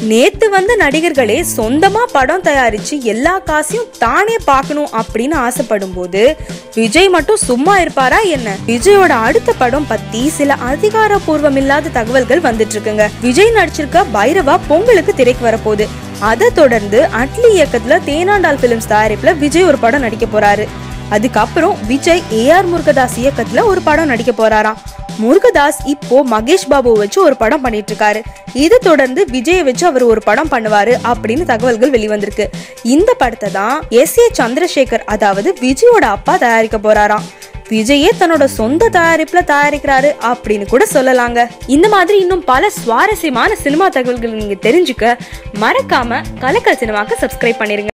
நேத்து வந்த நடிகர்களே சொந்தமா படம் தயாரிச்சு எல்லா காசையும் தானே பார்க்கணும் அப்படின்னு ஆசைப்படும் போது விஜய் மட்டும் சும்மா இருப்பாரா என்ன விஜயோட அடுத்த படம் பத்தி சில அதிகாரப்பூர்வம் இல்லாத தகவல்கள் வந்துட்டு இருக்குங்க விஜய் நடிச்சிருக்க பைரவா பொங்கலுக்கு திரைக்கு வரப்போகுது அதை தொடர்ந்து அட்லி இயக்கத்துல தேனாண்டால் பிலிம்ஸ் தயாரிப்புல விஜய் ஒரு படம் நடிக்க போறாரு அதுக்கப்புறம் விஜய் ஏஆர் முருகதாஸ் இயக்கத்துல ஒரு படம் நடிக்க போறாராம் முருகதாஸ் இப்போ மகேஷ் பாபுவை வச்சு ஒரு படம் பண்ணிட்டு இருக்காரு இதை தொடர்ந்து விஜயை வச்சு அவர் ஒரு படம் பண்ணுவாரு அப்படின்னு தகவல்கள் வெளிவந்திருக்கு இந்த படத்தை தான் எஸ் ஏ சந்திரசேகர் அதாவது விஜயோட அப்பா தயாரிக்க போறாராம் விஜயே தன்னோட சொந்த தயாரிப்புல தயாரிக்கிறாரு அப்படின்னு கூட சொல்லலாங்க இந்த மாதிரி இன்னும் பல சுவாரஸ்யமான சினிமா தகவல்கள் நீங்க தெரிஞ்சுக்க மறக்காம கலக்கல் சினிமாக்கு சப்ஸ்கிரைப் பண்ணிருங்க